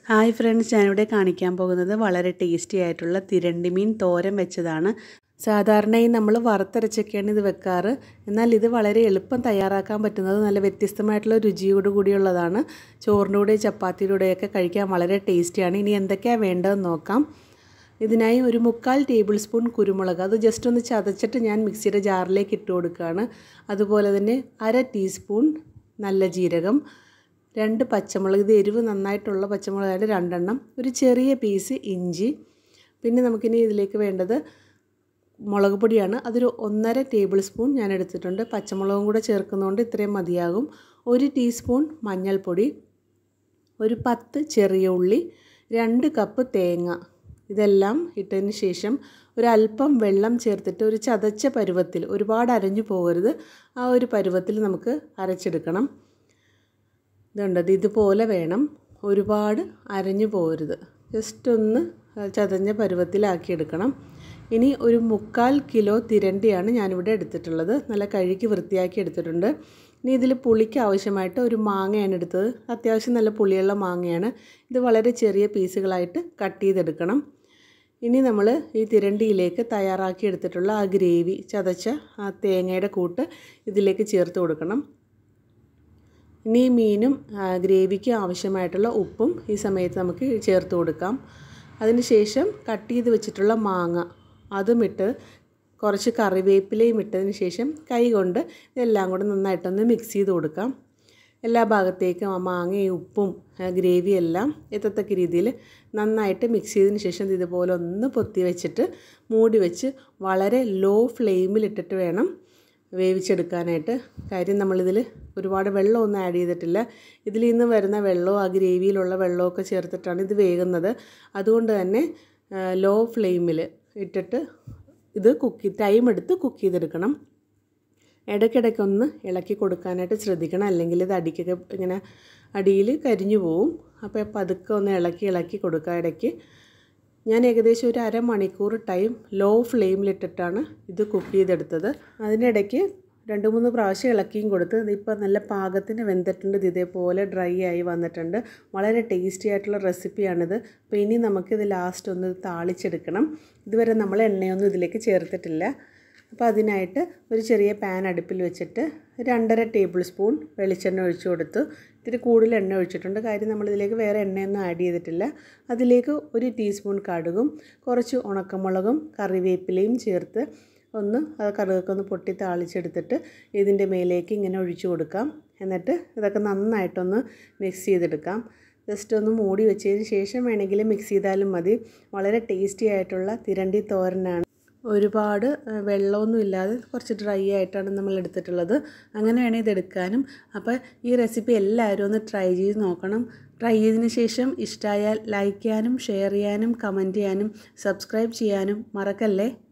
hi friends ഞാനിവിടെ കാണിക്കാൻ പോകുന്നത് വളരെ ടേസ്റ്റി ആയിട്ടുള്ള തിരണ്ടി മീൻ തോരൻ വെച്ചതാണ് സാധാരണയായി നമ്മൾ വറുത്തരച്ചൊക്കെയാണ് ഇത് വെക്കാറ് എന്നാൽ ഇത് വളരെ എളുപ്പം തയ്യാറാക്കാൻ പറ്റുന്നത് നല്ല വ്യത്യസ്തമായിട്ടുള്ള രുചിയോട് കൂടിയുള്ളതാണ് ചോറിൻ്റെ കൂടെ ചപ്പാത്തിയുടെ കൂടെയൊക്കെ കഴിക്കാൻ വളരെ ടേസ്റ്റിയാണ് ഇനി എന്തൊക്കെയാണ് വേണ്ടതെന്ന് നോക്കാം ഇതിനായി ഒരു മുക്കാൽ ടേബിൾ സ്പൂൺ കുരുമുളക് അത് ജസ്റ്റ് ഒന്ന് ചതച്ചിട്ട് ഞാൻ മിക്സിയുടെ ജാറിലേക്ക് ഇട്ട് കൊടുക്കുകയാണ് അതുപോലെ തന്നെ അര ടീസ്പൂൺ നല്ല ജീരകം രണ്ട് പച്ചമുളക് ഇത് എരിവ് നന്നായിട്ടുള്ള പച്ചമുളകായിട്ട് രണ്ടെണ്ണം ഒരു ചെറിയ പീസ് ഇഞ്ചി പിന്നെ നമുക്കിനി ഇതിലേക്ക് വേണ്ടത് മുളക് പൊടിയാണ് അതൊരു ഒന്നര ടേബിൾ സ്പൂൺ ഞാൻ എടുത്തിട്ടുണ്ട് പച്ചമുളകും കൂടെ ചേർക്കുന്നതുകൊണ്ട് ഇത്രയും മതിയാകും ഒരു ടീസ്പൂൺ മഞ്ഞൾപ്പൊടി ഒരു പത്ത് ചെറിയ ഉള്ളി രണ്ട് കപ്പ് തേങ്ങ ഇതെല്ലാം ഇട്ടതിന് ശേഷം ഒരല്പം വെള്ളം ചേർത്തിട്ട് ഒരു ചതച്ച പരുവത്തിൽ ഒരുപാട് അരഞ്ഞു പോകരുത് ആ ഒരു പരുവത്തിൽ നമുക്ക് അരച്ചെടുക്കണം ഇതുണ്ടത് ഇതുപോലെ വേണം ഒരുപാട് അരഞ്ഞു പോകരുത് ജസ്റ്റ് ഒന്ന് ചതഞ്ഞ പരുവത്തിലാക്കിയെടുക്കണം ഇനി ഒരു മുക്കാൽ കിലോ തിരണ്ടിയാണ് ഞാനിവിടെ എടുത്തിട്ടുള്ളത് നല്ല കഴുകി വൃത്തിയാക്കി എടുത്തിട്ടുണ്ട് ഇനി ഇതിൽ പുളിക്ക് ആവശ്യമായിട്ട് ഒരു മാങ്ങയാണ് എടുത്തത് അത്യാവശ്യം നല്ല പുളിയുള്ള മാങ്ങയാണ് ഇത് വളരെ ചെറിയ പീസുകളായിട്ട് കട്ട് ചെയ്തെടുക്കണം ഇനി നമ്മൾ ഈ തിരണ്ടിയിലേക്ക് തയ്യാറാക്കി എടുത്തിട്ടുള്ള ആ ഗ്രേവി ചതച്ച ആ തേങ്ങയുടെ കൂട്ട് ഇതിലേക്ക് ചേർത്ത് കൊടുക്കണം ഇനി മീനും ഗ്രേവിക്ക് ആവശ്യമായിട്ടുള്ള ഉപ്പും ഈ സമയത്ത് നമുക്ക് ചേർത്ത് കൊടുക്കാം അതിനുശേഷം കട്ട് ചെയ്ത് വെച്ചിട്ടുള്ള മാങ്ങ അതും ഇട്ട് കുറച്ച് കറിവേപ്പിലയും ഇട്ടതിന് ശേഷം കൈ കൊണ്ട് ഇതെല്ലാം കൂടെ നന്നായിട്ടൊന്ന് മിക്സ് ചെയ്ത് കൊടുക്കാം എല്ലാ ഭാഗത്തേക്കും ആ മാങ്ങയും ഉപ്പും ഗ്രേവി എല്ലാം എത്തത്തക്ക രീതിയിൽ നന്നായിട്ട് മിക്സ് ചെയ്തതിന് ശേഷം ഇതുപോലെ ഒന്ന് പൊത്തി വെച്ചിട്ട് മൂടി വെച്ച് വളരെ ലോ ഫ്ലെയിമിലിട്ടിട്ട് വേണം വേവിച്ചെടുക്കാനായിട്ട് കാര്യം നമ്മളിതിൽ ഒരുപാട് വെള്ളമൊന്നും ആഡ് ചെയ്തിട്ടില്ല ഇതിൽ നിന്ന് വരുന്ന വെള്ളവും ആ ഗ്രേവിയിലുള്ള വെള്ളമൊക്കെ ചേർത്തിട്ടാണ് ഇത് വേകുന്നത് അതുകൊണ്ട് തന്നെ ലോ ഫ്ലെയിമിൽ ഇട്ടിട്ട് ഇത് കുക്ക് ടൈം എടുത്ത് കുക്ക് ചെയ്തെടുക്കണം ഇടയ്ക്കിടയ്ക്കൊന്ന് ഇളക്കി കൊടുക്കാനായിട്ട് ശ്രദ്ധിക്കണം അല്ലെങ്കിൽ ഇത് അടിക്കൊക്കെ ഇങ്ങനെ അടിയിൽ കരിഞ്ഞു പോവും അപ്പോൾ പതുക്കെ ഒന്ന് ഇളക്കി ഇളക്കി കൊടുക്കുക ഇടയ്ക്ക് ഞാൻ ഏകദേശം ഒരു അരമണിക്കൂർ ടൈം ലോ ഫ്ലെയിമിലിട്ടിട്ടാണ് ഇത് കുക്ക് ചെയ്തെടുത്തത് അതിനിടയ്ക്ക് രണ്ട് മൂന്ന് പ്രാവശ്യം ഇളക്കിയും കൊടുത്ത് ഇപ്പോൾ നല്ല പാകത്തിന് വെന്തിട്ടുണ്ട് ഇത് ഇതേപോലെ ഡ്രൈ ആയി വന്നിട്ടുണ്ട് വളരെ ടേസ്റ്റി ആയിട്ടുള്ള റെസിപ്പിയാണിത് അപ്പോൾ ഇനി നമുക്കിത് ലാസ്റ്റ് ഒന്ന് താളിച്ചെടുക്കണം ഇതുവരെ നമ്മൾ എണ്ണയൊന്നും ഇതിലേക്ക് ചേർത്തിട്ടില്ല അപ്പോൾ അതിനായിട്ട് ഒരു ചെറിയ പാൻ അടുപ്പിൽ വെച്ചിട്ട് രണ്ടര ടേബിൾ സ്പൂൺ വെളിച്ചെണ്ണ ഒഴിച്ചു കൊടുത്തു ഇത്തിരി കൂടുതൽ എണ്ണ ഒഴിച്ചിട്ടുണ്ട് കാര്യം നമ്മളിതിലേക്ക് വേറെ എണ്ണയൊന്നും ആഡ് ചെയ്തിട്ടില്ല അതിലേക്ക് ഒരു ടീസ്പൂൺ കടുകും കുറച്ച് ഉണക്കമുളകും കറിവേപ്പിലയും ചേർത്ത് ഒന്ന് അത് കടുകൊക്കെ ഒന്ന് പൊട്ടി താളിച്ചെടുത്തിട്ട് ഇതിൻ്റെ മേലേക്ക് ഇങ്ങനെ ഒഴിച്ചു കൊടുക്കാം എന്നിട്ട് ഇതൊക്കെ നന്നായിട്ടൊന്ന് മിക്സ് ചെയ്തെടുക്കാം ജസ്റ്റ് ഒന്ന് മൂടി വെച്ചതിന് ശേഷം വേണമെങ്കിൽ മിക്സ് ചെയ്താലും മതി വളരെ ടേസ്റ്റി ആയിട്ടുള്ള തിരണ്ടി തോരനാണ് ഒരുപാട് വെള്ളമൊന്നും ഇല്ലാതെ കുറച്ച് ഡ്രൈ ആയിട്ടാണ് നമ്മൾ എടുത്തിട്ടുള്ളത് അങ്ങനെ വേണേൽ ഇതെടുക്കാനും അപ്പോൾ ഈ റെസിപ്പി എല്ലാവരും ഒന്ന് ട്രൈ ചെയ്ത് നോക്കണം ട്രൈ ചെയ്തതിന് ശേഷം ഇഷ്ടമായാൽ ലൈക്ക് ചെയ്യാനും ഷെയർ ചെയ്യാനും കമൻറ്റ് ചെയ്യാനും സബ്സ്ക്രൈബ് ചെയ്യാനും മറക്കല്ലേ